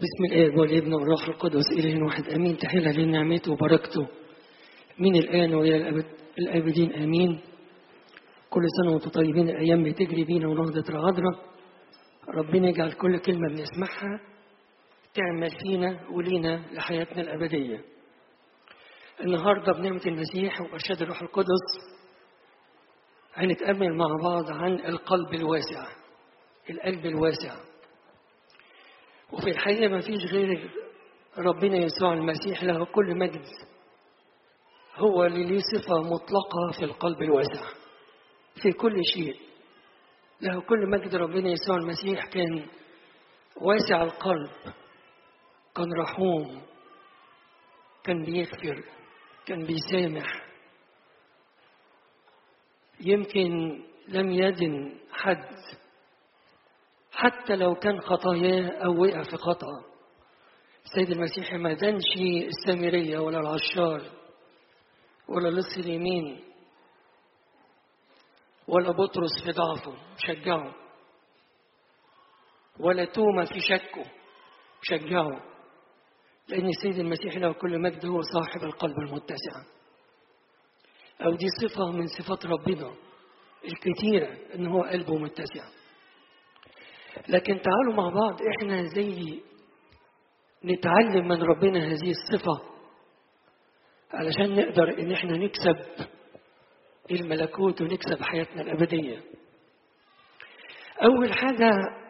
بسم الآب والابن والروح القدس إله واحد أمين تحل علينا نعمته وبركته من الآن وإلى الأبد الآبدين آمين كل سنة وانتم طيبين الأيام بتجري بينا ونهضة العذراء ربنا يجعل كل كلمة بنسمعها تعمل فينا ولينا لحياتنا الأبدية النهاردة بنعمة المسيح وإرشاد الروح القدس هنتأمل مع بعض عن القلب الواسع القلب الواسع وفي الحقيقة ما فيش غير ربنا يسوع المسيح له كل مجد هو اللي ليه صفة مطلقة في القلب الواسع في كل شيء له كل مجد ربنا يسوع المسيح كان واسع القلب كان رحوم كان بيغفر كان بيسامح يمكن لم يدن حد حتى لو كان خطاياه أو وقع في خطأ السيد المسيح ما دانش السامرية ولا العشار ولا لص اليمين ولا بطرس في ضعفه شجعه ولا توما في شكه شجعه لأن السيد المسيح له كل مجد هو صاحب القلب المتسع أو دي صفة من صفات ربنا الكثيرة إن هو قلبه متسع لكن تعالوا مع بعض إحنا زي نتعلم من ربنا هذه الصفة علشان نقدر إن إحنا نكسب الملكوت ونكسب حياتنا الأبدية أول حاجة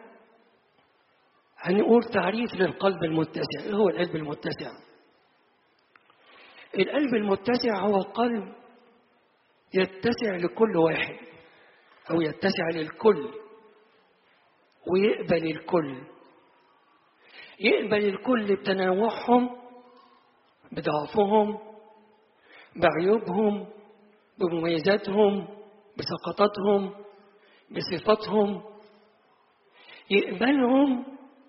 هنقول تعريف للقلب المتسع إيه هو القلب المتسع القلب المتسع هو قلب يتسع لكل واحد أو يتسع للكل ويقبل الكل يقبل الكل بتنوعهم بضعفهم بعيوبهم بمميزاتهم بسقطاتهم بصفاتهم يقبلهم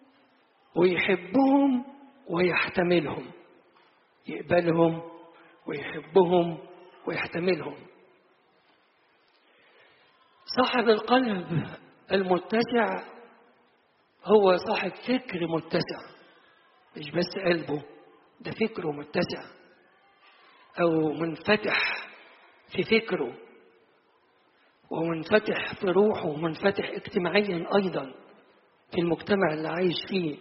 ويحبهم ويحتملهم يقبلهم ويحبهم ويحتملهم صاحب القلب المتسع هو صاحب فكر متسع مش بس قلبه ده فكره متسع او منفتح في فكره ومنفتح في روحه ومنفتح اجتماعيا ايضا في المجتمع اللي عايش فيه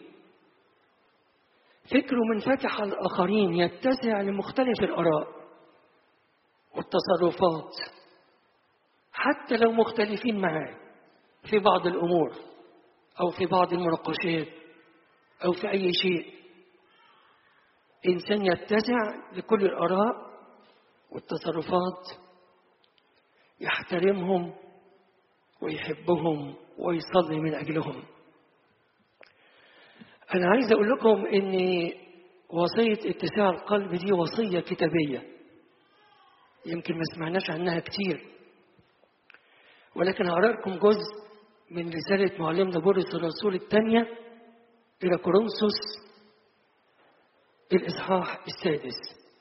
فكره منفتح على الاخرين يتسع لمختلف الاراء والتصرفات حتى لو مختلفين معاه في بعض الامور او في بعض المناقشات او في اي شيء انسان يتسع لكل الاراء والتصرفات يحترمهم ويحبهم ويصلي من اجلهم انا عايز اقول لكم ان وصيه اتساع القلب دي وصيه كتابيه يمكن ما سمعناش عنها كتير ولكن هقرا لكم جزء من رسالة معلمنا بولس الرسول الثانية إلى كورنثوس الإصحاح السادس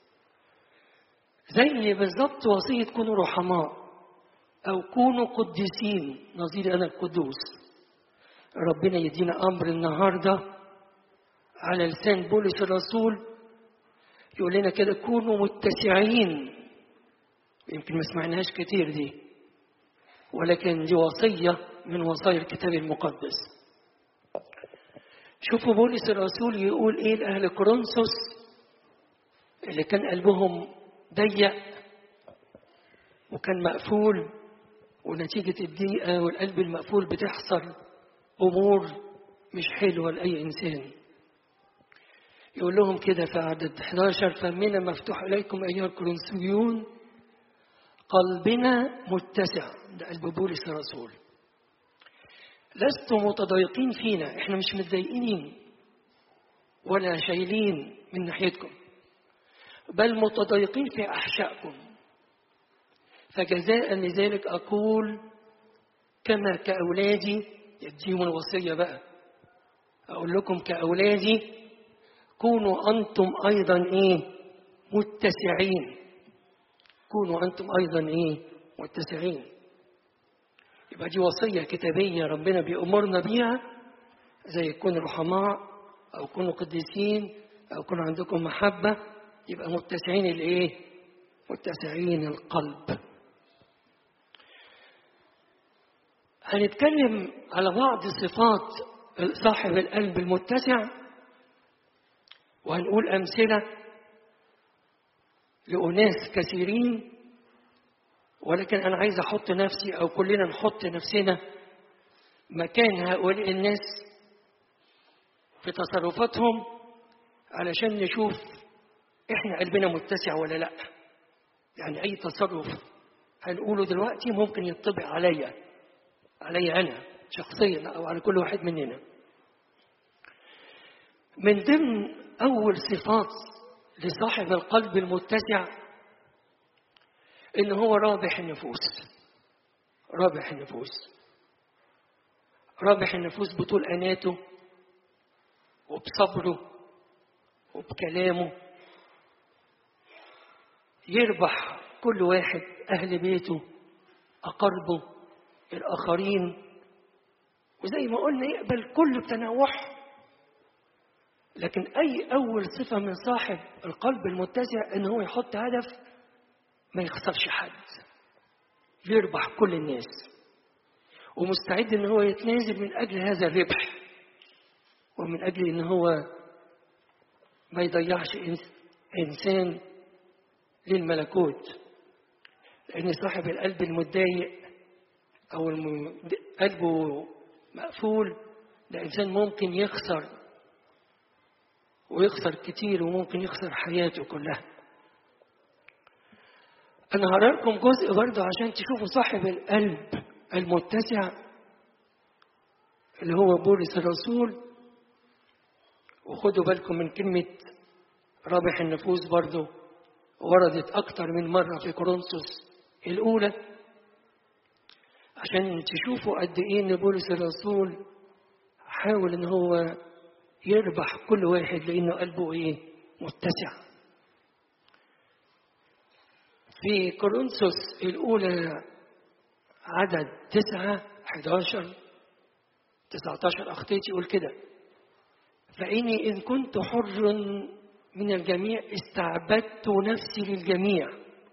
زي بالظبط وصية كونوا رحماء أو كونوا قديسين نظير أنا القدوس ربنا يدينا أمر النهاردة على لسان بولس الرسول يقول لنا كده كونوا متسعين يمكن ما سمعناهاش كتير دي ولكن دي وصية من وصايا الكتاب المقدس شوفوا بولس الرسول يقول ايه لأهل كورنثوس اللي كان قلبهم ضيق وكان مقفول ونتيجة الضيقة والقلب المقفول بتحصل أمور مش حلوة لأي إنسان يقول لهم كده في عدد 11 فمنا مفتوح إليكم أيها الكورنثيون قلبنا متسع ده قلب بولس الرسول لستم متضايقين فينا احنا مش متضايقين ولا شايلين من ناحيتكم بل متضايقين في احشائكم فجزاء لذلك اقول كما كاولادي يديهم الوصيه بقى اقول لكم كاولادي كونوا انتم ايضا ايه متسعين كونوا أنتم أيضا إيه متسعين يبقى دي وصية كتابية ربنا بيأمرنا بيها زي يكون رحماء أو كونوا قديسين أو كونوا عندكم محبة يبقى متسعين الإيه؟ متسعين القلب هنتكلم على بعض صفات صاحب القلب المتسع وهنقول أمثلة لأناس كثيرين ولكن أنا عايز أحط نفسي أو كلنا نحط نفسنا مكان هؤلاء الناس في تصرفاتهم علشان نشوف إحنا قلبنا متسع ولا لأ يعني أي تصرف هنقوله دلوقتي ممكن يطبق عليا عليا أنا شخصيا أو على كل واحد مننا من ضمن أول صفات لصاحب القلب المتسع إن هو رابح النفوس رابح النفوس رابح النفوس بطول أناته وبصبره وبكلامه يربح كل واحد أهل بيته أقربه الآخرين وزي ما قلنا يقبل كل بتنوعه لكن أي أول صفة من صاحب القلب المتسع إن هو يحط هدف ما يخسرش حد يربح كل الناس ومستعد إن هو يتنازل من أجل هذا الربح ومن أجل إن هو ما يضيعش إنسان للملكوت لأن صاحب القلب المتضايق أو الم... قلبه مقفول ده إنسان ممكن يخسر ويخسر كتير وممكن يخسر حياته كلها أنا هقرا لكم جزء برضه عشان تشوفوا صاحب القلب المتسع اللي هو بولس الرسول وخدوا بالكم من كلمة رابح النفوس برضه وردت أكتر من مرة في كورنثوس الأولى عشان تشوفوا قد إيه إن بولس الرسول حاول إن هو يربح كل واحد لأنه قلبه إيه متسع في كورنثوس الأولى عدد تسعة 11 19 أخطيت يقول كده فإني إن كنت حر من الجميع استعبدت نفسي للجميع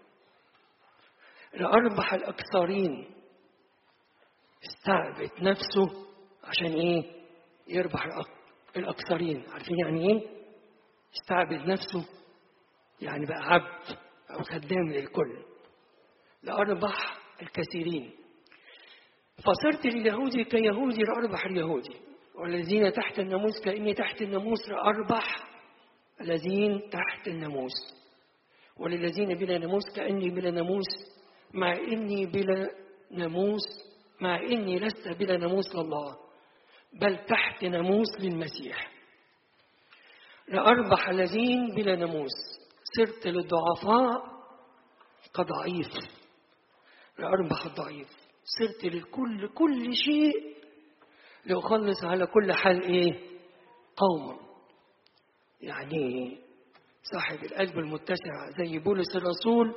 لأربح الأكثرين استعبد نفسه عشان إيه يربح الأكثرين عارفين يعني إيه استعبد نفسه يعني بقى عبد أو خدام للكل لأربح الكثيرين فصرت لليهودي كيهودي لأربح اليهودي والذين تحت الناموس كأني تحت الناموس لأربح الذين تحت الناموس وللذين بلا ناموس كأني بلا ناموس مع إني بلا ناموس مع إني لست بلا ناموس لله بل تحت ناموس للمسيح لأربح الذين بلا ناموس صرت للضعفاء كضعيف لأربح الضعيف صرت للكل كل شيء لأخلص على كل حال إيه قوما يعني صاحب القلب المتسع زي بولس الرسول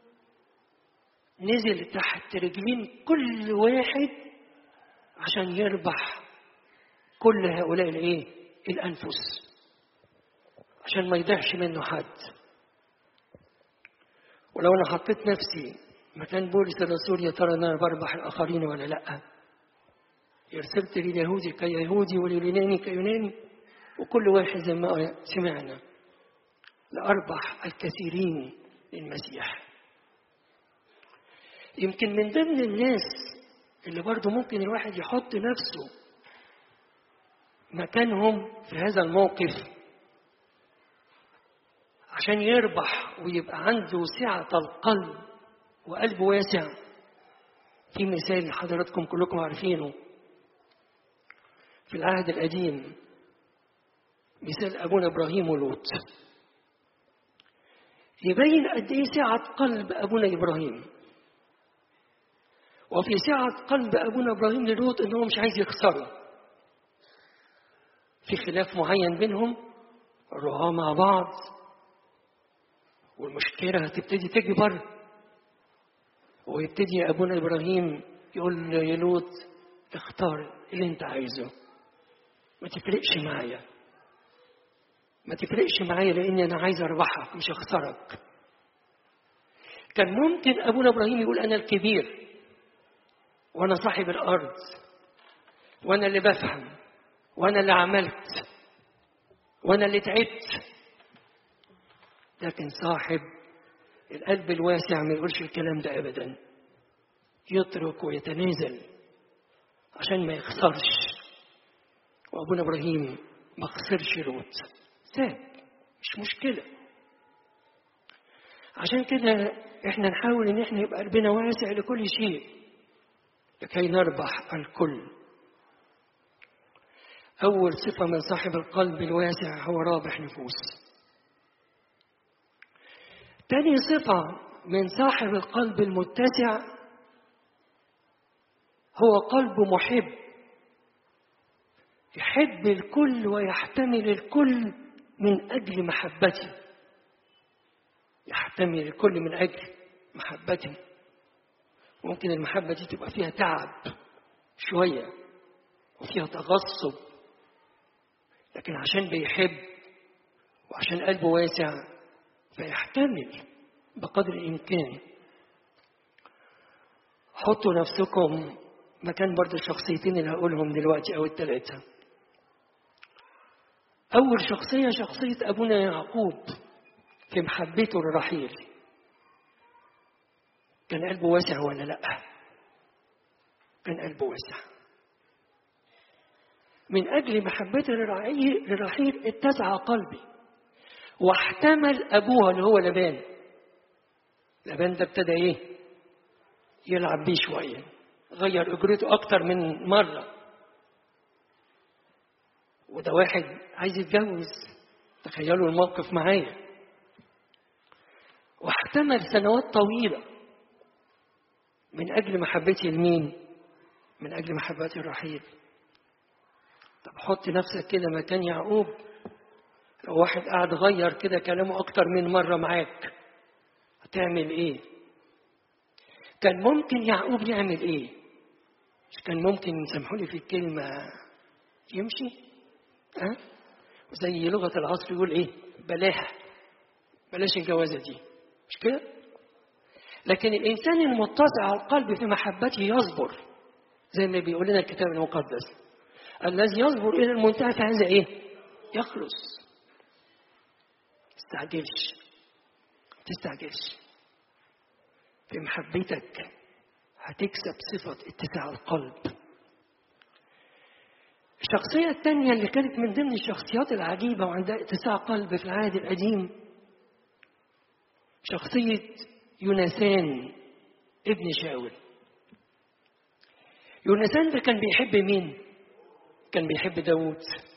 نزل تحت رجلين كل واحد عشان يربح كل هؤلاء الايه الانفس عشان ما يضيعش منه حد ولو انا حطيت نفسي مكان بولس الرسول يا ترى انا بربح الاخرين ولا لا ارسلت لليهودي كيهودي ولليوناني كيوناني وكل واحد زي ما سمعنا لأربح الكثيرين للمسيح يمكن من ضمن الناس اللي برضه ممكن الواحد يحط نفسه مكانهم في هذا الموقف عشان يربح ويبقى عنده سعة القلب وقلب واسع في مثال حضراتكم كلكم عارفينه في العهد القديم مثال أبونا إبراهيم ولوط يبين قد إيه سعة قلب أبونا إبراهيم وفي سعة قلب أبونا إبراهيم للوط إن هو مش عايز يخسره في خلاف معين بينهم الرعاة مع بعض والمشكلة هتبتدي تكبر ويبتدي أبونا إبراهيم يقول يا لوط اختار اللي أنت عايزه ما تفرقش معايا ما تفرقش معايا لاني انا عايز اربحك مش اخسرك كان ممكن ابونا ابراهيم يقول انا الكبير وانا صاحب الارض وانا اللي بفهم وانا اللي عملت وانا اللي تعبت لكن صاحب القلب الواسع ما يقولش الكلام ده ابدا يترك ويتنازل عشان ما يخسرش وابونا ابراهيم ما خسرش لوط ساب مش مشكله عشان كده احنا نحاول ان احنا يبقى قلبنا واسع لكل شيء لكي نربح الكل اول صفه من صاحب القلب الواسع هو رابح نفوس تاني صفه من صاحب القلب المتسع هو قلب محب يحب الكل ويحتمل الكل من أجل محبته يحتمل الكل من أجل محبته ممكن المحبة دي تبقى فيها تعب شوية وفيها تغصب لكن عشان بيحب وعشان قلبه واسع فيحتمل بقدر الإمكان حطوا نفسكم مكان برضه الشخصيتين اللي هقولهم دلوقتي أو الثلاثة أول شخصية شخصية أبونا يعقوب في محبته لرحيل كان قلبه واسع ولا لأ؟ كان قلبه واسع من أجل محبته لرحيل اتسع قلبي واحتمل أبوها اللي هو لبان لبان ده ابتدى إيه؟ يلعب بيه شوية غير أجرته أكتر من مرة وده واحد عايز يتجوز تخيلوا الموقف معايا واحتمل سنوات طويلة من أجل محبتي لمين؟ من أجل محبتي الرحيل طب حط نفسك كده مكان يعقوب لو واحد قاعد غير كده كلامه أكتر من مرة معاك هتعمل إيه؟ كان ممكن يعقوب يعمل إيه؟ مش كان ممكن سامحوا لي في الكلمة يمشي؟ أه؟ زي لغة العصر يقول إيه؟ بلاها بلاش الجوازة دي مش كده؟ لكن الإنسان المتسع القلب في محبته يصبر زي ما بيقول لنا الكتاب المقدس الذي يصبر إلى المنتهى فهذا إيه؟ يخلص تستعجلش تستعجلش في محبتك هتكسب صفة اتساع القلب الشخصية الثانية اللي كانت من ضمن الشخصيات العجيبة وعندها اتساع قلب في العهد القديم شخصية يونسان ابن شاول يونسان ده كان بيحب مين؟ كان بيحب داود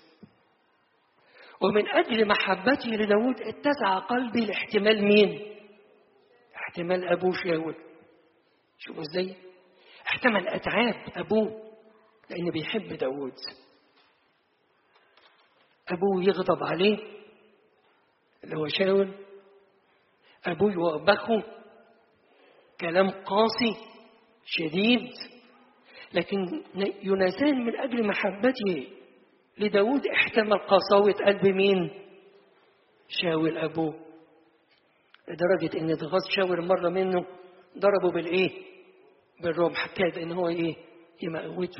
ومن أجل محبته لداود اتسع قلبي لاحتمال مين؟ احتمال أبوه شاول شوفوا ازاي؟ احتمل أتعاب أبوه لأنه بيحب داود أبوه يغضب عليه اللي هو شاول أبوه يوبخه كلام قاسي شديد لكن يونسان من أجل محبته لداود احتمل قساوة قلب مين؟ شاول أبوه لدرجة إن اتغاظ شاول مرة منه ضربه بالإيه؟ بالرمح كاد إن هو إيه؟ يموته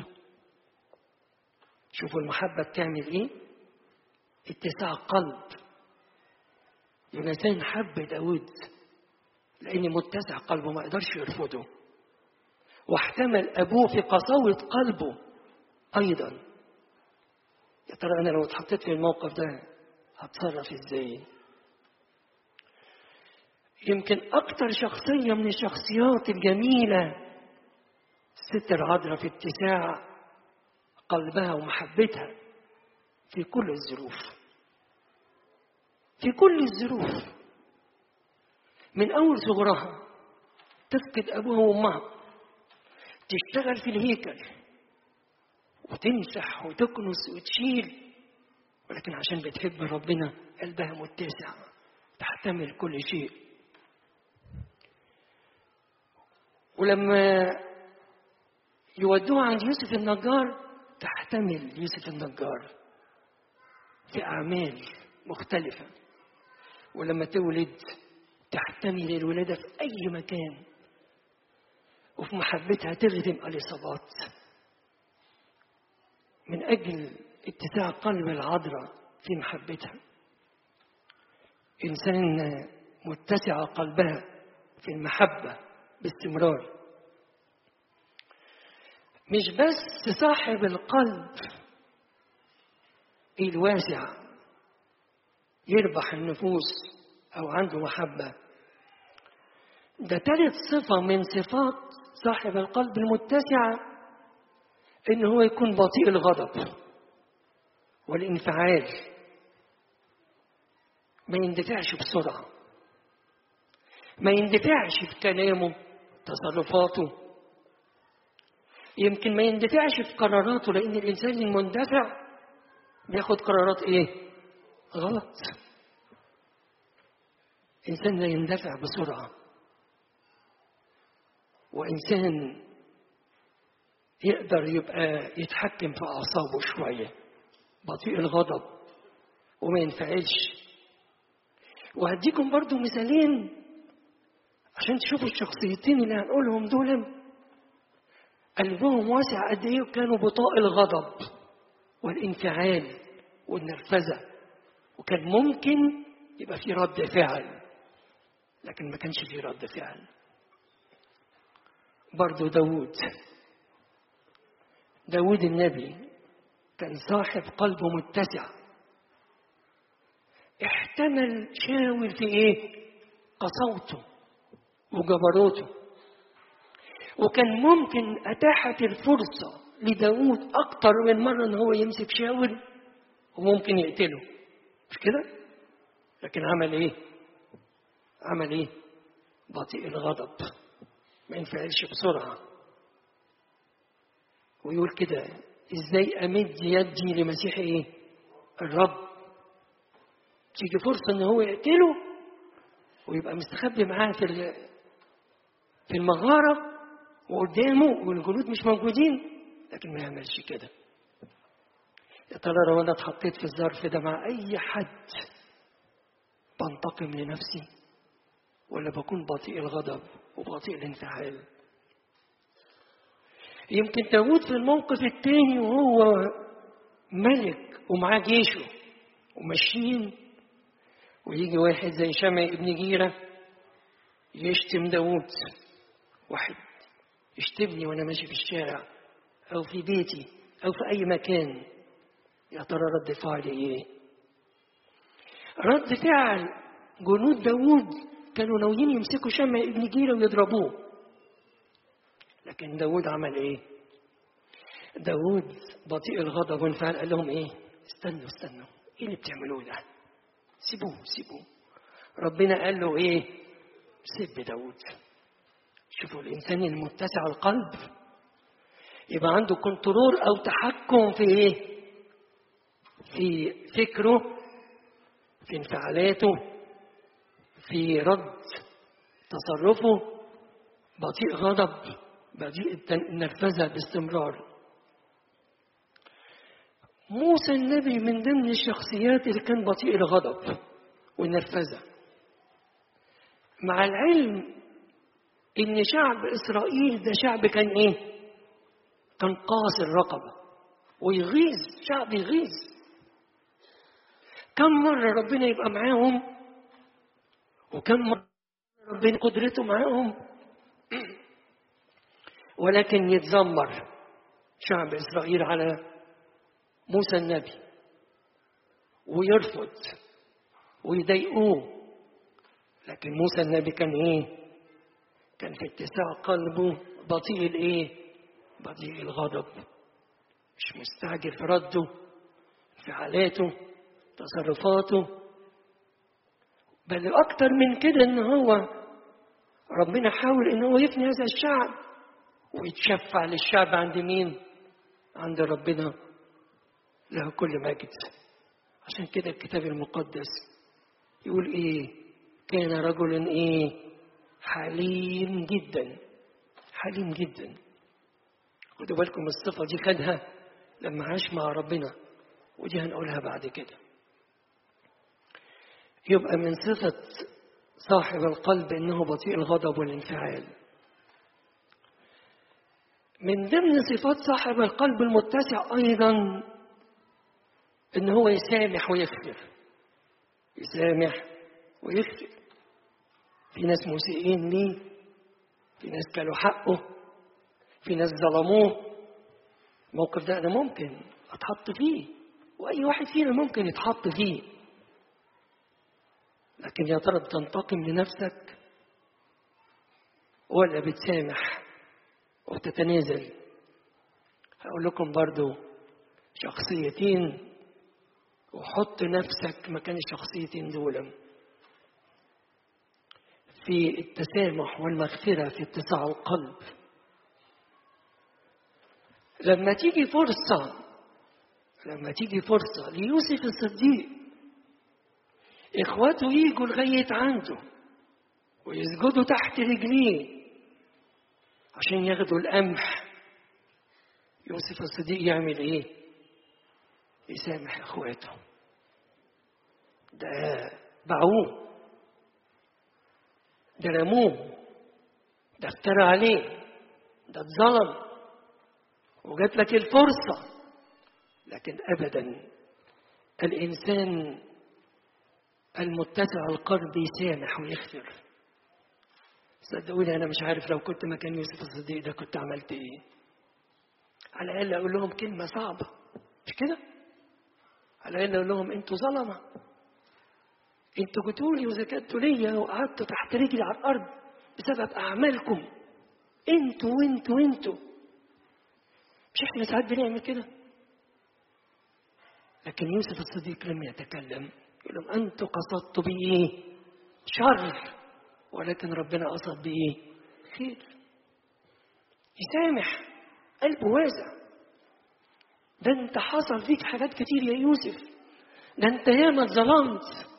شوفوا المحبة بتعمل إيه؟ اتساع قلب يونسان حب داود لأن متسع قلبه ما قدرش يرفضه واحتمل أبوه في قساوة قلبه أيضا يا ترى أنا لو اتحطيت في الموقف ده هتصرف إزاي يمكن أكتر شخصية من الشخصيات الجميلة الست العذراء في اتساع قلبها ومحبتها في كل الظروف في كل الظروف من أول صغرها تفقد أبوها وأمها تشتغل في الهيكل وتمسح وتكنس وتشيل ولكن عشان بتحب ربنا قلبها متسع تحتمل كل شيء ولما يودوها عند يوسف النجار تحتمل يوسف النجار في أعمال مختلفة ولما تولد تحتمل الولادة في أي مكان وفي محبتها تخدم الإصابات من أجل اتساع قلب العذراء في محبتها إنسان متسع قلبها في المحبة باستمرار مش بس صاحب القلب الواسع يربح النفوس أو عنده محبة ده تالت صفة من صفات صاحب القلب المتسعة إن هو يكون بطيء الغضب والانفعال ما يندفعش بسرعة ما يندفعش في كلامه تصرفاته يمكن ما يندفعش في قراراته لأن الإنسان المندفع بياخد قرارات إيه؟ غلط إنسان لا يندفع بسرعة وإنسان يقدر يبقى يتحكم في أعصابه شوية بطيء الغضب وما ينفعلش وهديكم برضو مثالين عشان تشوفوا الشخصيتين اللي هنقولهم دول قلبهم واسع قد ايه وكانوا بطاء الغضب والانفعال والنرفزه وكان ممكن يبقى في رد فعل لكن ما كانش في رد فعل برضو داود داود النبي كان صاحب قلبه متسع احتمل شاول في ايه قسوته وجبروته وكان ممكن اتاحت الفرصه لداود اكتر من مره ان هو يمسك شاول وممكن يقتله مش كده لكن عمل ايه عمل ايه بطيء الغضب ما ينفعلش بسرعه ويقول كده ازاي امد يدي لمسيح ايه الرب تيجي فرصه ان هو يقتله ويبقى مستخبي معاه في في المغاره وقدامه والجنود مش موجودين لكن ما يعملش كده يا ترى لو انا اتحطيت في الظرف ده مع اي حد بنتقم لنفسي ولا بكون بطيء الغضب وبطيء الانفعال يمكن داود في الموقف التاني وهو ملك ومعاه جيشه وماشيين ويجي واحد زي شمع ابن جيرة يشتم داود واحد يشتمني وانا ماشي في الشارع او في بيتي او في اي مكان يا ترى رد فعلي ايه رد فعل جنود داود كانوا ناويين يمسكوا شمع ابن جيرة ويضربوه لكن داود عمل ايه داود بطيء الغضب وانفعل قال لهم ايه استنوا استنوا ايه اللي بتعملوه ده سيبوه سيبوه ربنا قال له ايه سيب داود شوفوا الانسان المتسع القلب يبقى عنده كنترول او تحكم في ايه في فكره في انفعالاته في رد تصرفه بطيء غضب بطيء النرفزه باستمرار موسى النبي من ضمن الشخصيات اللي كان بطيء الغضب والنرفزه مع العلم ان شعب اسرائيل ده شعب كان ايه كان قاسي الرقبه ويغيظ شعب يغيظ كم مره ربنا يبقى معاهم وكم مره ربنا قدرته معاهم ولكن يتذمر شعب اسرائيل على موسى النبي ويرفض ويضايقوه لكن موسى النبي كان ايه كان في اتساع قلبه بطيء الايه بطيء الغضب مش مستعجل في رده انفعالاته تصرفاته بل اكتر من كده ان هو ربنا حاول ان هو يفني هذا الشعب ويتشفع للشعب عند مين عند ربنا له كل مجد عشان كده الكتاب المقدس يقول ايه كان رجل ايه حليم جدا حليم جدا خدوا بالكم الصفة دي خدها لما عاش مع ربنا ودي هنقولها بعد كده يبقى من صفة صاحب القلب إنه بطيء الغضب والانفعال من ضمن صفات صاحب القلب المتسع أيضا إن هو يسامح ويغفر يسامح ويغفر في ناس مسيئين ليه في ناس كانوا حقه في ناس ظلموه الموقف ده أنا ممكن أتحط فيه وأي واحد فينا ممكن يتحط فيه لكن يا ترى بتنتقم لنفسك ولا بتسامح وتتنازل هقول لكم برضو شخصيتين وحط نفسك مكان الشخصيتين دول في التسامح والمغفرة في اتساع القلب لما تيجي فرصة لما تيجي فرصة ليوسف الصديق إخواته يجوا لغاية عنده ويسجدوا تحت رجليه عشان ياخدوا القمح يوسف الصديق يعمل ايه يسامح اخواته ده باعوه ده رموه ده افترى عليه ده اتظلم وجات لك الفرصة لكن أبدا الإنسان المتسع القلب يسامح ويغفر صدقوني أنا مش عارف لو كنت مكان يوسف الصديق ده كنت عملت إيه على الأقل أقول لهم كلمة صعبة مش كده على الأقل أقول لهم أنتوا ظلمة أنتوا جيتوا لي وزكدتوا ليا وقعدتوا تحت رجلي على الأرض بسبب أعمالكم أنتوا وأنتوا وأنتوا مش إحنا ساعات بنعمل كده لكن يوسف الصديق لم يتكلم يقول لهم أنتوا قصدتوا بإيه شر ولكن ربنا قصد بإيه خير يسامح قلبه واسع ده انت حصل فيك حاجات كتير يا يوسف ده انت ياما اتظلمت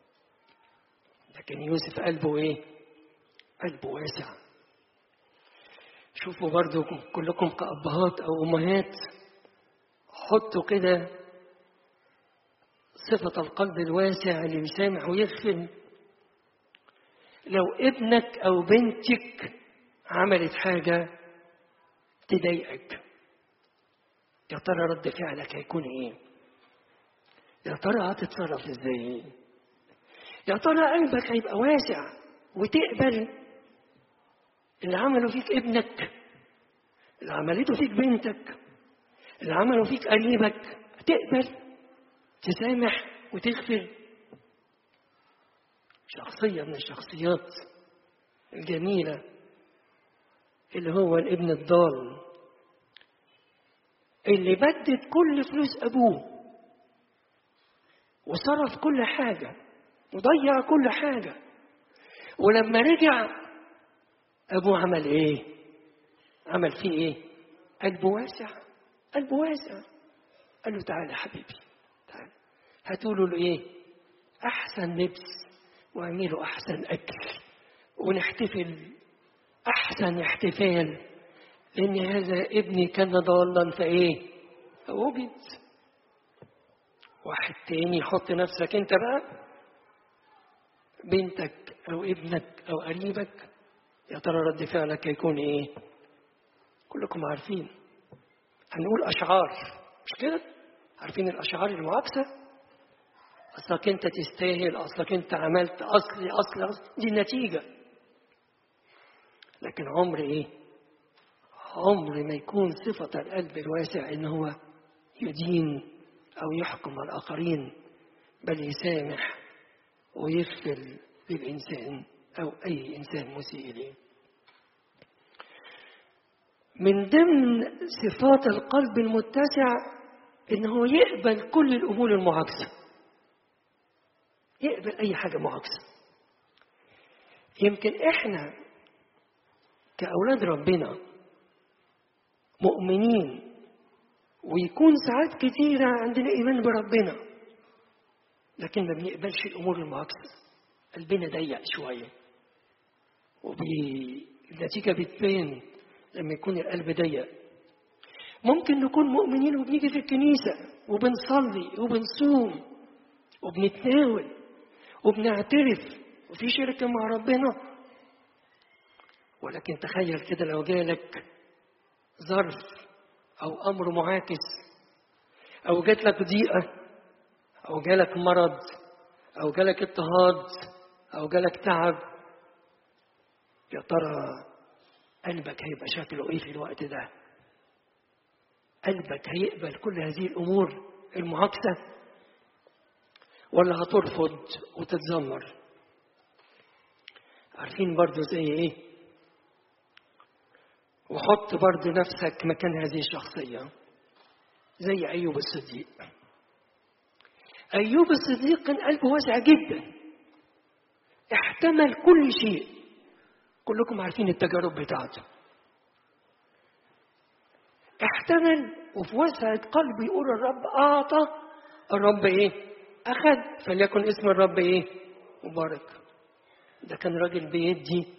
لكن يوسف قلبه ايه قلبه واسع شوفوا برضو كلكم كأبهات أو أمهات حطوا كده صفة القلب الواسع اللي بيسامح ويغفر لو ابنك أو بنتك عملت حاجة تضايقك يا ترى رد فعلك هيكون ايه يا ترى هتتصرف ازاي يا ترى قلبك هيبقى واسع وتقبل اللي عمله فيك ابنك اللي عملته فيك بنتك اللي عمله فيك قريبك تقبل تسامح وتغفر شخصية من الشخصيات الجميلة اللي هو الابن الضال اللي بدد كل فلوس أبوه وصرف كل حاجة وضيع كل حاجة ولما رجع أبوه عمل إيه؟ عمل فيه إيه؟ قلبه واسع قلبه واسع قال له تعالى حبيبي تعالى هاتوا له إيه؟ أحسن لبس واعملوا أحسن أكل ونحتفل أحسن احتفال لأن هذا ابني كان ضالا فإيه؟ وجد واحد تاني حط نفسك أنت بقى بنتك أو ابنك أو قريبك يا ترى رد فعلك هيكون إيه؟ كلكم عارفين هنقول أشعار مش كده؟ عارفين الأشعار المعاكسة؟ أصلك أنت تستاهل أصلك أنت عملت أصلي أصلي, أصلي. دي النتيجة لكن عمر إيه؟ عمر ما يكون صفة القلب الواسع إن هو يدين أو يحكم على الآخرين بل يسامح ويغفر للإنسان أو أي إنسان مسيء إليه من ضمن صفات القلب المتسع إن هو يقبل كل الأمور المعاكسة يقبل أي حاجة معاكسة يمكن إحنا كأولاد ربنا مؤمنين ويكون ساعات كتيرة عندنا إيمان بربنا لكن ما بنقبلش الأمور المعاكسة قلبنا ضيق شوية والنتيجة بتبان لما يكون القلب ضيق ممكن نكون مؤمنين وبنيجي في الكنيسة وبنصلي وبنصوم وبنتناول وبنعترف وفي شركة مع ربنا ولكن تخيل كده لو جالك ظرف أو أمر معاكس أو جات لك ضيقة أو جالك مرض أو جالك اضطهاد أو جالك تعب يا ترى قلبك هيبقى شكله إيه في الوقت ده؟ قلبك هيقبل كل هذه الأمور المعاكسة ولا هترفض وتتذمر عارفين برضو زي ايه وحط برضو نفسك مكان هذه الشخصية زي أيوب الصديق أيوب الصديق كان قلبه واسع جدا احتمل كل شيء كلكم عارفين التجارب بتاعته احتمل وفي وسعة قلبه يقول الرب أعطى الرب إيه؟ أخذ فليكن اسم الرب إيه؟ مبارك ده كان راجل بيدي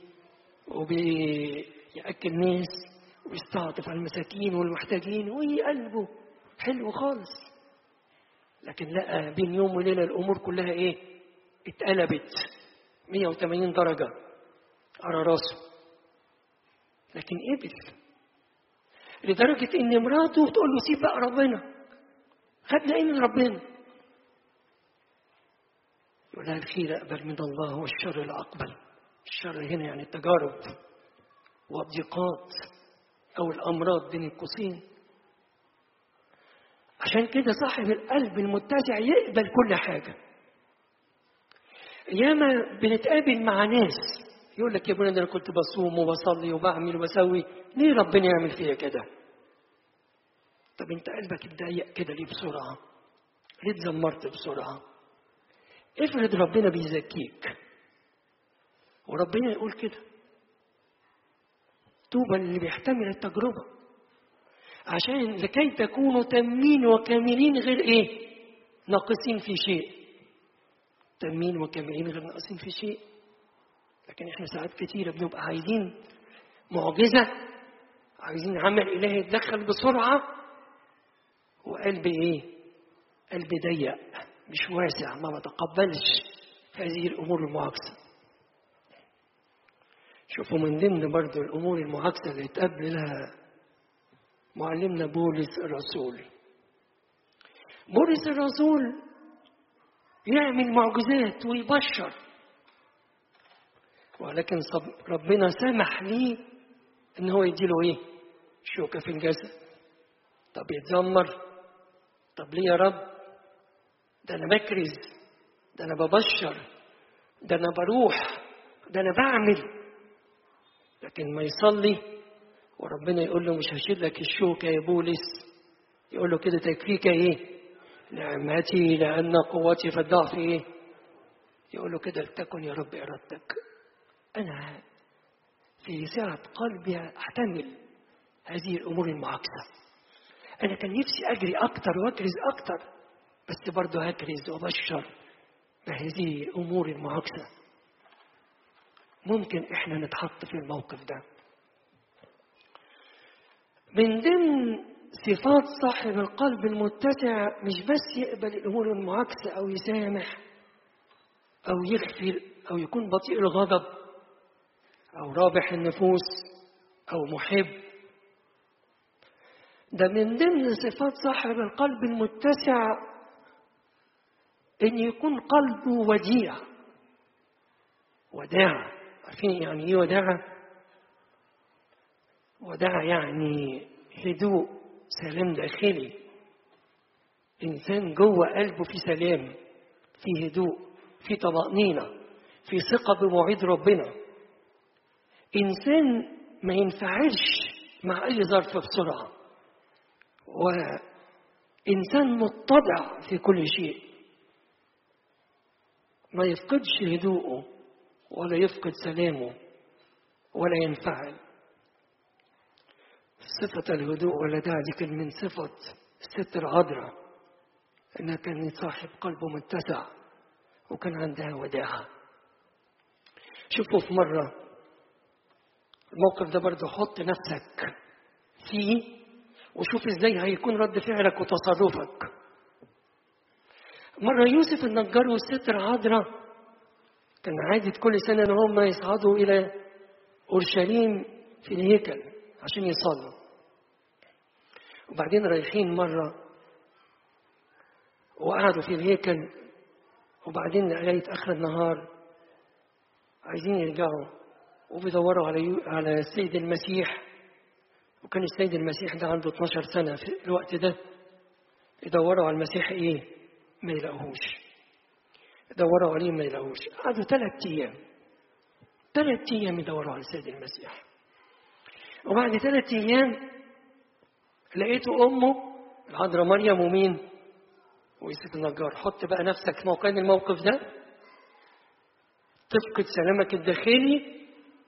وبيأكل ناس ويستعطف على المساكين والمحتاجين وقلبه حلو خالص لكن لقى بين يوم وليلة الأمور كلها إيه؟ اتقلبت 180 درجة على راسه لكن قبل لدرجة إن مراته تقول له سيب بقى ربنا خدنا إيه من ربنا يقول لها الخير أقبل من الله والشر لا أقبل الشر هنا يعني التجارب والضيقات أو الأمراض بين القوسين عشان كده صاحب القلب المتسع يقبل كل حاجة ياما بنتقابل مع ناس يقول لك يا ابونا ده انا كنت بصوم وبصلي وبعمل وبسوي ليه ربنا يعمل فيا كده طب انت قلبك اتضايق كده ليه بسرعه ليه اتذمرت بسرعه افرض ربنا بيزكيك وربنا يقول كده طوبى اللي بيحتمل التجربه عشان لكي تكونوا تامين وكاملين غير ايه ناقصين في شيء تامين وكاملين غير ناقصين في شيء لكن احنا ساعات كتيرة بنبقى عايزين معجزة عايزين عمل إلهي يتدخل بسرعة وقلب إيه؟ قلب ضيق مش واسع ما بتقبلش هذه الأمور المعاكسة شوفوا من ضمن برضو الأمور المعاكسة اللي اتقبل لها معلمنا بولس الرسول بولس الرسول يعمل معجزات ويبشر ولكن ربنا سمح ليه ان هو يديله ايه شوكة في الجسد طب يتذمر طب ليه يا رب ده انا بكرز ده انا ببشر ده انا بروح ده انا بعمل لكن ما يصلي وربنا يقول له مش هشيل لك الشوكة يا بولس يقول له كده تكفيك ايه نعمتي لأن قوتي في الضعف ايه يقول له كده لتكن يا رب إرادتك أنا في سعة قلبي أحتمل هذه الأمور المعاكسة أنا كان نفسي أجري أكتر وأكرز أكتر بس برضه هكرز وأبشر بهذه الأمور المعاكسة ممكن إحنا نتحط في الموقف ده من ضمن صفات صاحب القلب المتسع مش بس يقبل الأمور المعاكسة أو يسامح أو يغفر أو يكون بطيء الغضب أو رابح النفوس أو محب ده من ضمن صفات صاحب القلب المتسع إن يكون قلبه وديع وداع عارفين يعني إيه وداع؟ وداع يعني هدوء سلام داخلي إنسان جوه قلبه في سلام في هدوء في طمأنينة في ثقة بمواعيد ربنا إنسان ما ينفعلش مع أي ظرف بسرعة وإنسان متضع في كل شيء ما يفقدش هدوءه ولا يفقد سلامه ولا ينفعل صفة الهدوء والوداع دي كان من صفة الست العذراء إنها كانت صاحب قلبه متسع وكان عندها وداعة شوفوا في مرة الموقف ده برضه حط نفسك فيه وشوف ازاي هيكون رد فعلك وتصرفك مرة يوسف النجار والست العذراء كان عادة كل سنة إن هم يصعدوا إلى أورشليم في الهيكل عشان يصلوا وبعدين رايحين مرة وقعدوا في الهيكل وبعدين لغاية آخر النهار عايزين يرجعوا وبيدوروا على على السيد المسيح وكان السيد المسيح ده عنده 12 سنة في الوقت ده يدوروا على المسيح إيه؟ ما يلاقوهوش يدوروا عليه ما يلاقوهوش قعدوا ثلاث أيام ثلاث أيام يدوروا على السيد المسيح وبعد ثلاث أيام لقيته أمه العذراء مريم ومين؟ ويوسف النجار حط بقى نفسك في مكان الموقف ده تفقد سلامك الداخلي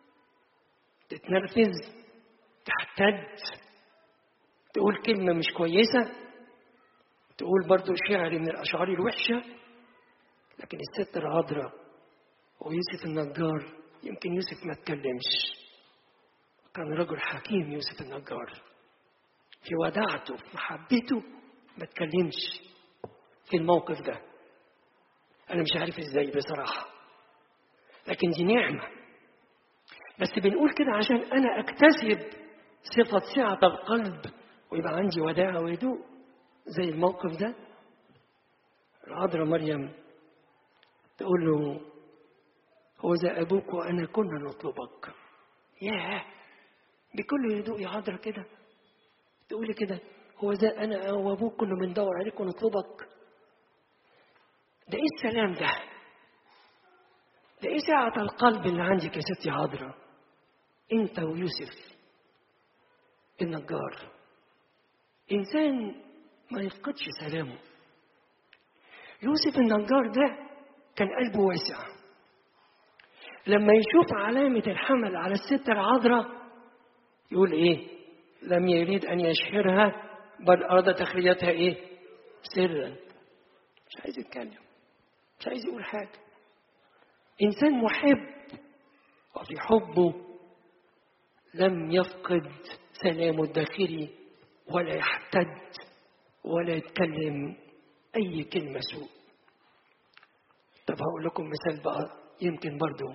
تتنرفز تحتد تقول كلمة مش كويسة تقول برضو شعر من الأشعار الوحشة لكن الست العذراء ويوسف النجار يمكن يوسف ما اتكلمش كان رجل حكيم يوسف النجار في وداعته في محبته ما اتكلمش في الموقف ده أنا مش عارف إزاي بصراحة لكن دي نعمة بس بنقول كده عشان أنا أكتسب صفة سعة القلب ويبقى عندي وداعة وهدوء زي الموقف ده العذراء مريم تقول له هو ذا أبوك وأنا كنا نطلبك ياه بكل هدوء يا عذراء كده تقولي كده هو ذا أنا وأبوك كنا بندور عليك ونطلبك ده إيه السلام ده ده إيه سعة القلب اللي عندك يا ستي عذراء أنت ويوسف النجار إنسان ما يفقدش سلامه يوسف النجار ده كان قلبه واسع لما يشوف علامة الحمل على الست العذراء يقول إيه لم يريد أن يشهرها بل أراد تخريتها إيه سرا مش عايز يتكلم مش عايز يقول حاجة إنسان محب وفي حبه لم يفقد سلامه الداخلي ولا يحتد ولا يتكلم أي كلمة سوء طب هقول لكم مثال بقى يمكن برضو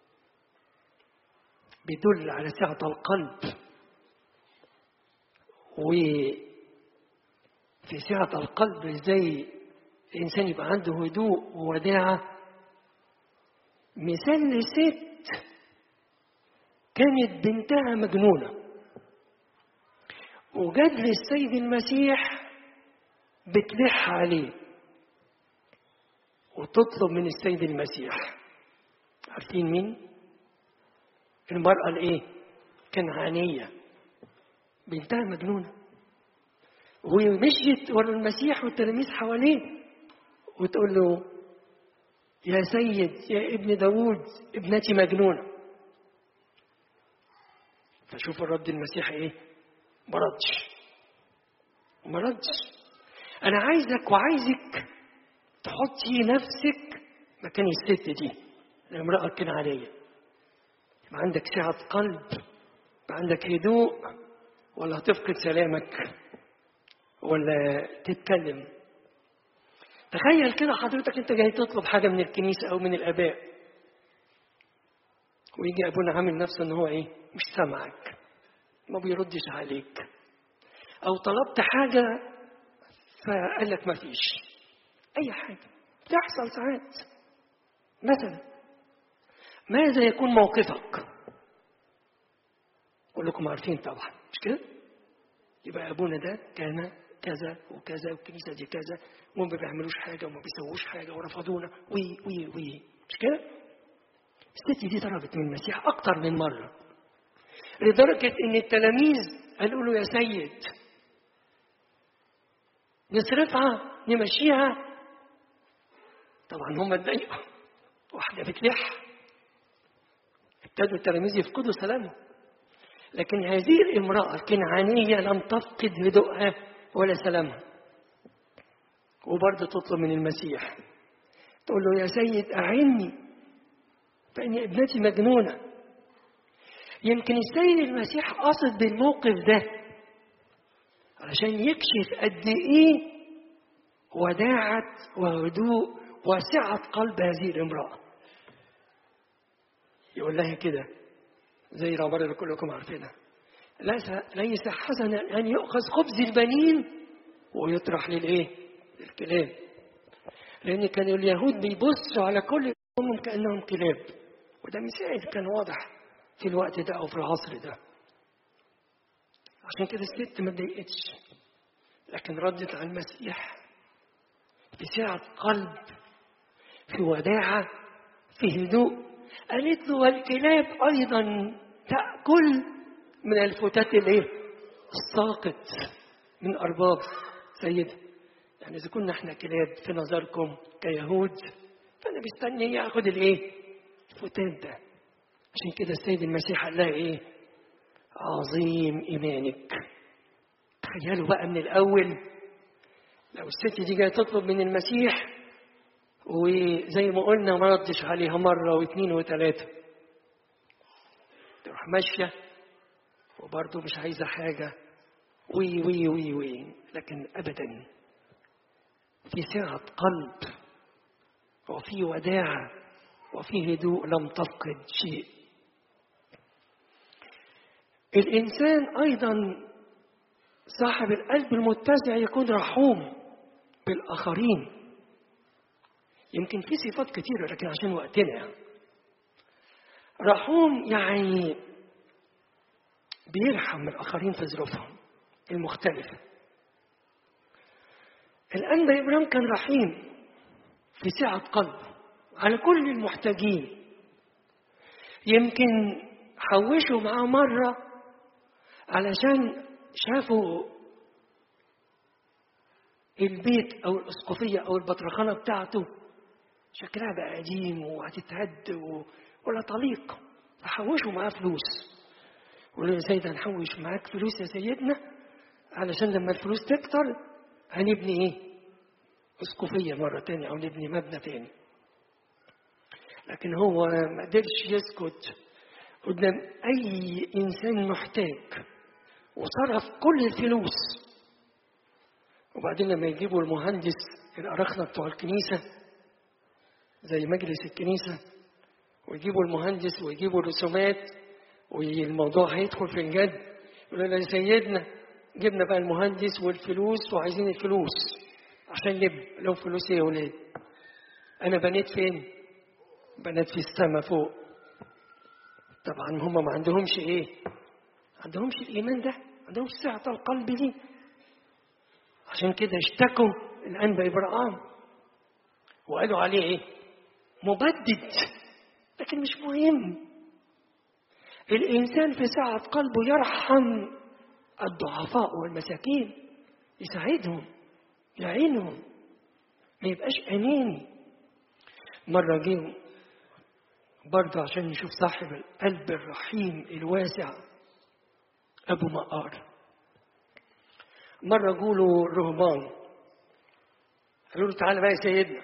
بيدل على سعة القلب وفي سعة القلب ازاي الإنسان يبقى عنده هدوء ووداعة مثال لست كانت بنتها مجنونة وجد للسيد المسيح بتلح عليه وتطلب من السيد المسيح عارفين مين؟ المرأة الإيه؟ كنعانية بنتها مجنونة ومشيت ورا المسيح والتلاميذ حواليه وتقول له يا سيد يا ابن داوود ابنتي مجنونة فشوف الرد المسيح ايه ما ردش ما ردش انا عايزك وعايزك تحطي نفسك مكان الست دي الامرأة الكنعانية يبقى عندك سعة قلب يبقى عندك هدوء ولا هتفقد سلامك ولا تتكلم تخيل كده حضرتك انت جاي تطلب حاجه من الكنيسه او من الاباء ويجي ابونا عامل نفسه ان هو ايه مش سامعك ما بيردش عليك او طلبت حاجه فقال لك ما فيش اي حاجه بتحصل ساعات مثلا ماذا يكون موقفك كلكم عارفين طبعا مش كده يبقى ابونا ده كان كذا وكذا والكنيسه دي كذا وما بيعملوش حاجه وما بيسووش حاجه ورفضونا وي وي وي مش كده؟ الست دي طلبت من المسيح اكتر من مره لدرجه ان التلاميذ قالوا له يا سيد نصرفها نمشيها طبعا هم اتضايقوا واحده بتلح ابتدوا التلاميذ يفقدوا سلامهم لكن هذه الامراه الكنعانيه لم تفقد هدوءها ولا سلامها وبرضه تطلب من المسيح تقول له يا سيد أعني فإن ابنتي مجنونة يمكن السيد المسيح قصد بالموقف ده علشان يكشف قد إيه وداعة وهدوء وسعة قلب هذه الامرأة يقول لها كده زي العبارة اللي كلكم عارفينها ليس ليس حسنا أن يؤخذ خبز البنين ويطرح للإيه؟ للكلاب لأن كان اليهود بيبصوا على كل أمم كأنهم كلاب وده مثال كان واضح في الوقت ده أو في العصر ده عشان كده الست ما اتضايقتش لكن ردت على المسيح بسعة قلب في وداعة في هدوء قالت له والكلاب أيضا تأكل من الفتات الايه؟ الساقط من أرباب سيدة يعني إذا كنا احنا كلاب في نظركم كيهود فأنا مستني ياخد الايه؟ الفتات ده عشان كده السيد المسيح قال لها ايه؟ عظيم إيمانك تخيلوا بقى من الأول لو الست دي جاية تطلب من المسيح وزي ما قلنا ما ردش عليها مرة واثنين وثلاثة تروح ماشية وبرضه مش عايزة حاجة وي وي وي وي لكن أبدا في سعة قلب وفي وداعة وفي هدوء لم تفقد شيء الإنسان أيضا صاحب القلب المتسع يكون رحوم بالآخرين يمكن في صفات كثيرة لكن عشان وقتنا يعني. رحوم يعني بيرحم الآخرين في ظروفهم المختلفة الأنبا إبراهيم كان رحيم في سعة قلب على كل المحتاجين يمكن حوشوا معاه مرة علشان شافوا البيت أو الأسقفية أو البطرخانة بتاعته شكلها بقى قديم وهتتهد ولا طليق فحوشوا معاه فلوس وقالوا له سيد هنحوش معاك فلوس يا سيدنا علشان لما الفلوس تكتر هنبني ايه؟ اسقفية مرة تانية أو نبني مبنى تاني. لكن هو ما قدرش يسكت قدام أي إنسان محتاج وصرف كل الفلوس وبعدين لما يجيبوا المهندس الأرخنة بتوع الكنيسة زي مجلس الكنيسة ويجيبوا المهندس ويجيبوا الرسومات والموضوع هيدخل في الجد يقولوا له يا سيدنا جبنا بقى المهندس والفلوس وعايزين الفلوس عشان نبني لهم فلوس ايه يا ولاد انا بنيت فين بنيت في السماء فوق طبعا هم ما عندهمش ايه ما عندهمش الايمان ده ما عندهمش سعه القلب دي عشان كده اشتكوا الانبا ابراهيم وقالوا عليه ايه مبدد لكن مش مهم الانسان في سعه قلبه يرحم الضعفاء والمساكين يساعدهم يعينهم ما يبقاش أناني مرة جه برضه عشان نشوف صاحب القلب الرحيم الواسع أبو مقار مرة جوله الرهبان قالوا له تعالى بقى يا سيدنا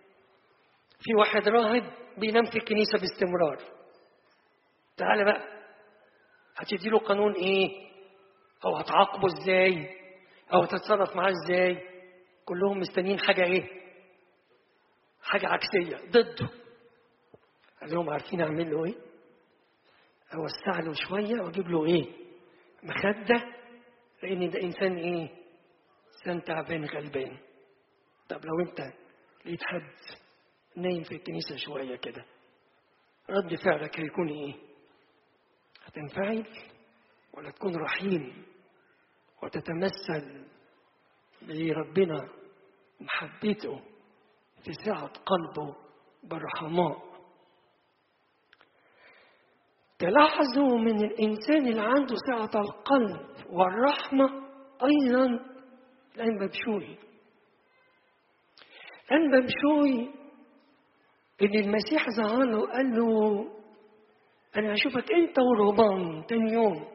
في واحد راهب بينام في الكنيسة باستمرار تعالى بقى هتدي له قانون ايه او هتعاقبه ازاي او هتتصرف معاه ازاي كلهم مستنيين حاجه ايه حاجه عكسيه ضده قال لهم عارفين اعمل له ايه اوسع له شويه واجيب له ايه مخده لان ده انسان ايه انسان تعبان غلبان طب لو انت لقيت حد نايم في الكنيسه شويه كده رد فعلك هيكون ايه هتنفعل ولا تكون رحيم وتتمثل بربنا محبته في سعة قلبه بالرحماء تلاحظوا من الإنسان اللي عنده سعة القلب والرحمة أيضا الأنبا بشوي الأنبا بشوي إن المسيح ظهر له وقال له أنا هشوفك أنت ورهبان تاني يوم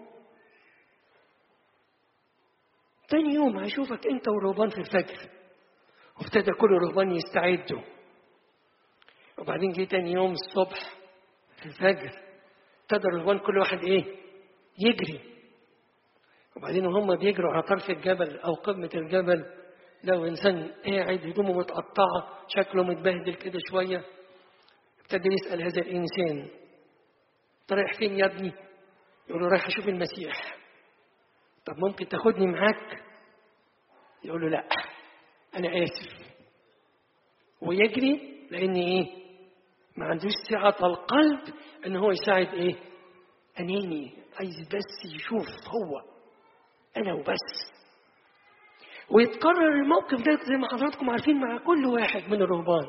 تاني يوم هشوفك أنت ورهبان في الفجر وابتدى كل الرهبان يستعدوا وبعدين جه تاني يوم الصبح في الفجر ابتدى الرهبان كل واحد إيه يجري وبعدين وهم بيجروا على طرف الجبل أو قمة الجبل لو إنسان قاعد هدومه متقطعة شكله متبهدل كده شوية ابتدى يسأل هذا الإنسان انت رايح فين يا ابني يقول له رايح اشوف المسيح طب ممكن تاخدني معاك يقول له لا انا اسف ويجري لان ايه ما عندوش سعة القلب ان هو يساعد ايه اناني عايز بس يشوف هو انا وبس ويتكرر الموقف ده زي ما حضراتكم عارفين مع كل واحد من الرهبان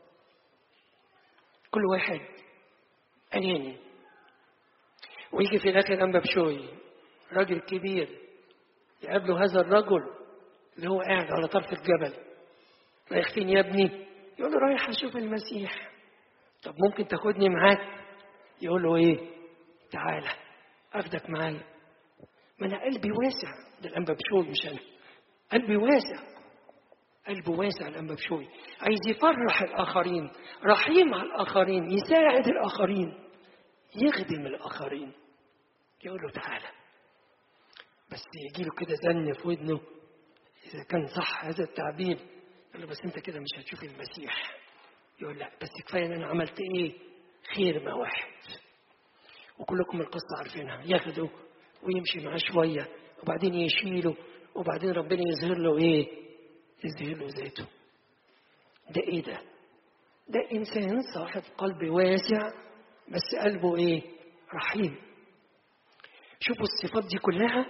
كل واحد اناني ويجي في الاخر انبا بشوي راجل كبير يقابله هذا الرجل اللي هو قاعد على طرف الجبل رايح فين يا ابني يقول له رايح اشوف المسيح طب ممكن تاخدني معاك يقول له ايه تعالى اخدك معايا ما انا قلبي واسع ده الانبا بشوي مش انا قلبي واسع قلبه واسع الانبا بشوي عايز يفرح الاخرين رحيم على الاخرين يساعد الاخرين يخدم الاخرين يقول له تعالى بس يجي له كده زن في ودنه اذا كان صح هذا التعبير يقول له بس انت كده مش هتشوف المسيح يقول لا بس كفايه ان انا عملت ايه خير ما واحد وكلكم القصه عارفينها ياخده ويمشي معاه شويه وبعدين يشيله وبعدين ربنا يظهر له ايه يظهر له ذاته ده ايه ده ده انسان صاحب قلب واسع بس قلبه ايه رحيم شوفوا الصفات دي كلها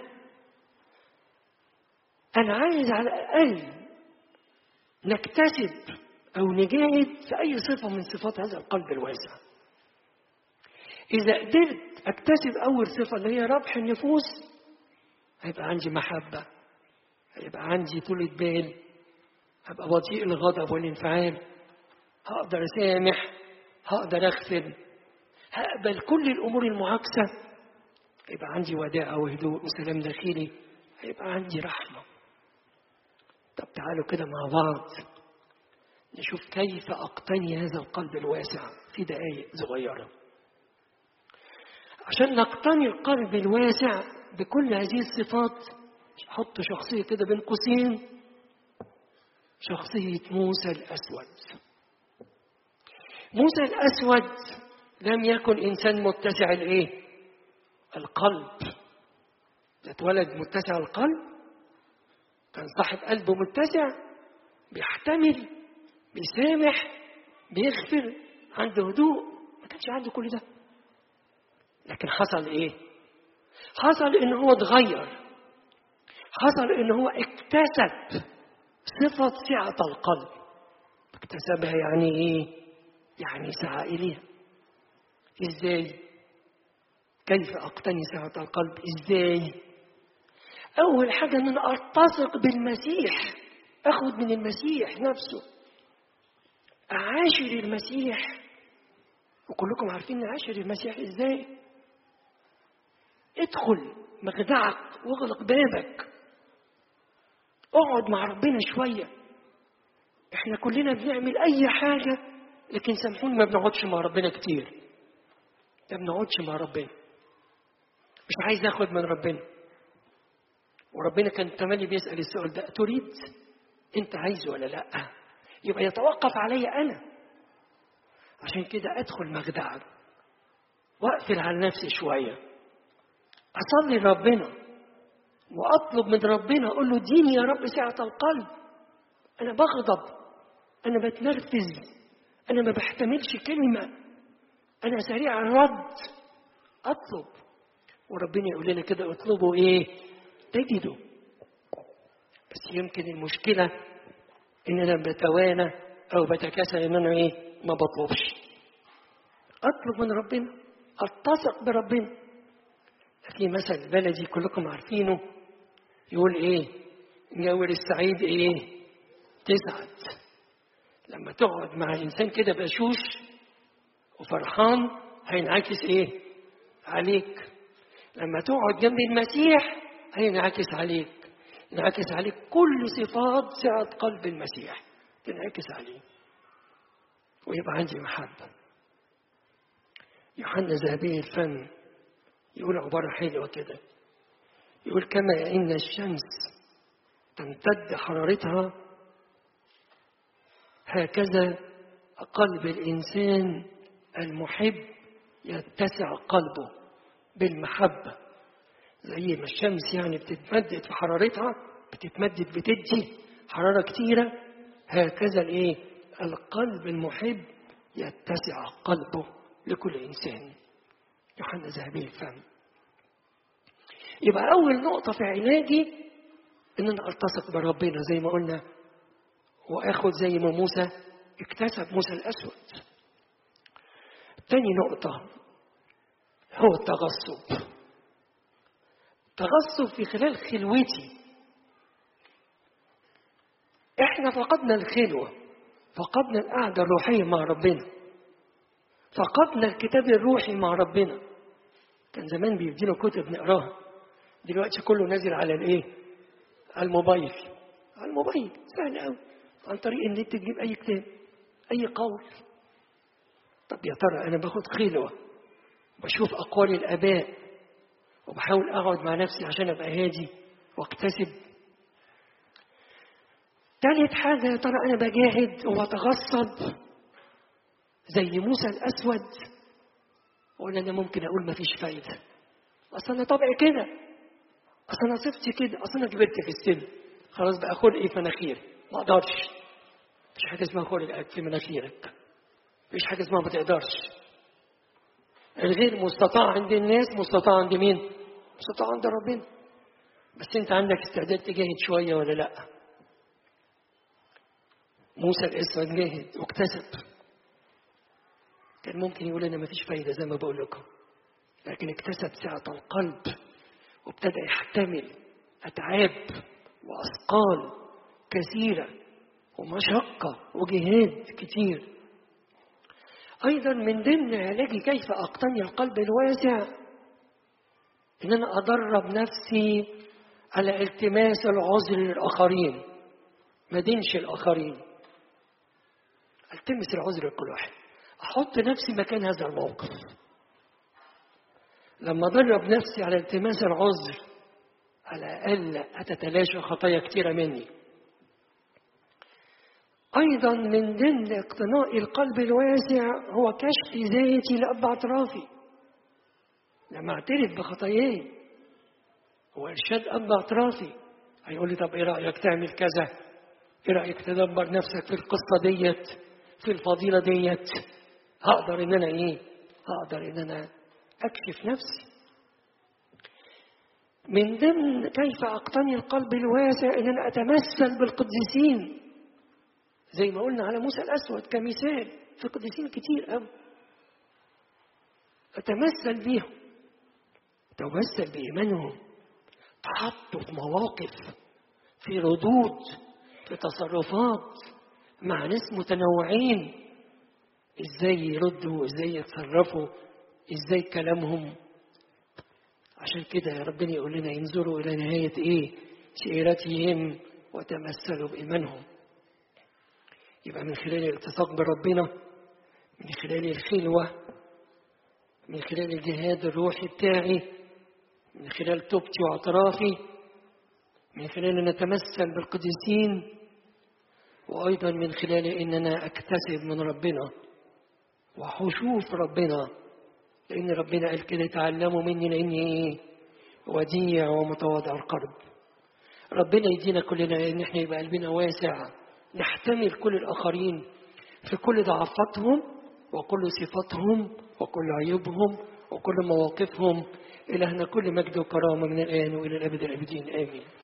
انا عايز على الاقل نكتسب او نجاهد في اي صفه من صفات هذا القلب الواسع اذا قدرت اكتسب اول صفه اللي هي ربح النفوس هيبقى عندي محبه هيبقى عندي طولة بال هبقى بطيء الغضب والانفعال هقدر اسامح هقدر اغفر هقبل كل الامور المعاكسه هيبقى عندي وداعة وهدوء وسلام داخلي هيبقى عندي رحمة طب تعالوا كده مع بعض نشوف كيف أقتني هذا القلب الواسع في دقائق صغيرة عشان نقتني القلب الواسع بكل هذه الصفات حط شخصية كده بين قوسين شخصية موسى الأسود موسى الأسود لم يكن إنسان متسع الإيه؟ القلب اتولد متسع القلب كان صاحب قلبه متسع بيحتمل بيسامح بيغفر عنده هدوء ما كانش عنده كل ده لكن حصل ايه حصل ان هو اتغير حصل ان هو اكتسب صفة سعة القلب اكتسبها يعني ايه يعني سعى اليها ازاي كيف اقتني سعة القلب ازاي اول حاجة ان انا اتسق بالمسيح اخد من المسيح نفسه اعاشر المسيح وكلكم عارفين نعاشر المسيح ازاي ادخل مخدعك واغلق بابك اقعد مع ربنا شوية احنا كلنا بنعمل اي حاجة لكن سامحوني ما بنقعدش مع ربنا كتير ما بنقعدش مع ربنا مش عايز اخد من ربنا وربنا كان تملي بيسأل السؤال ده تريد انت عايزه ولا لا يبقى يتوقف علي انا عشان كده ادخل مخدعك واقفل على نفسي شويه اصلي لربنا واطلب من ربنا اقول له اديني يا رب سعه القلب انا بغضب انا بتنرفز انا ما بحتملش كلمه انا سريع الرد اطلب وربنا يقول لنا كده اطلبوا ايه تجدوا بس يمكن المشكله ان انا بتوانى او بتكاسل ان انا ايه ما بطلبش اطلب من ربنا اتسق بربنا في مثل بلدي كلكم عارفينه يقول ايه جاور السعيد ايه تسعد لما تقعد مع الانسان كده بشوش وفرحان هينعكس ايه عليك لما تقعد جنب المسيح هينعكس عليك ينعكس عليك كل صفات سعة قلب المسيح تنعكس عليه ويبقى عندي محبة يوحنا ذهبي الفم يقول عبارة حلوة كده يقول كما إن الشمس تمتد حرارتها هكذا قلب الإنسان المحب يتسع قلبه بالمحبة زي ما الشمس يعني بتتمدد في حرارتها بتتمدد بتدي حرارة كتيرة هكذا الايه القلب المحب يتسع قلبه لكل إنسان يوحنا ذهبي الفم يبقى أول نقطة في علاجي إن أنا ألتصق بربنا زي ما قلنا وآخد زي ما موسى اكتسب موسى الأسود تاني نقطة هو التغصب تغصب في خلال خلوتي احنا فقدنا الخلوة فقدنا القعدة الروحية مع ربنا فقدنا الكتاب الروحي مع ربنا كان زمان بيدينا كتب نقراها دلوقتي كله نازل على الايه على الموبايل على الموبايل سهل قوي عن طريق النت تجيب اي كتاب اي قول طب يا ترى انا باخد خلوه بشوف اقوال الاباء وبحاول اقعد مع نفسي عشان ابقى هادي واكتسب تالت حاجه يا ترى انا بجاهد وبتغصب زي موسى الاسود ولا انا ممكن اقول مفيش فايده اصل انا طبعي كده اصل انا صفتي كده اصل انا كبرت في السن خلاص بقى خلقي في مناخيري ما اقدرش مفيش حاجه اسمها خلقك في مناخيرك مفيش حاجه اسمها ما تقدرش الغير مستطاع عند الناس مستطاع عند مين مستطاع عند ربنا بس انت عندك استعداد تجاهد شويه ولا لا موسى الاسود جاهد واكتسب كان ممكن يقول انا مفيش فايده زي ما بقول لكم لكن اكتسب سعه القلب وابتدى يحتمل اتعاب واثقال كثيره ومشقه وجهاد كتير ايضا من ضمن علاجي كيف اقتني القلب الواسع ان انا ادرب نفسي على التماس العذر للاخرين ما دينش الاخرين التمس العذر لكل واحد احط نفسي مكان هذا الموقف لما ادرب نفسي على التماس العذر على الاقل هتتلاشى خطايا كتيره مني ايضا من ضمن اقتناء القلب الواسع هو كشف ذاتي لاب اعترافي لما اعترف بخطاياي وارشاد اب اعترافي هيقول لي طب ايه رايك تعمل كذا ايه رايك تدبر نفسك في القصه ديت في الفضيله ديت هقدر ان انا ايه هقدر ان انا اكشف نفسي من ضمن كيف اقتني القلب الواسع ان انا اتمثل بالقديسين زي ما قلنا على موسى الاسود كمثال في قديسين كتير قوي اتمثل بيهم اتمثل بايمانهم تحطوا في مواقف في ردود في تصرفات مع ناس متنوعين ازاي يردوا ازاي يتصرفوا ازاي كلامهم عشان كده ربنا يقول لنا ينظروا الى نهايه ايه سيرتهم وتمثلوا بايمانهم يبقى من خلال الالتصاق بربنا من خلال الخلوه من خلال الجهاد الروحي بتاعي من خلال توبتي واعترافي من خلال ان اتمثل بالقديسين وايضا من خلال ان انا اكتسب من ربنا واشوف ربنا لان ربنا قال كده تعلموا مني لاني وديع ومتواضع القلب ربنا يدينا كلنا ان احنا يبقى قلبنا واسع نحتمل كل الاخرين في كل ضعفاتهم وكل صفاتهم وكل عيوبهم وكل مواقفهم إلهنا كل مجد وكرامة من الآن وإلى الأبد الأبدين آمين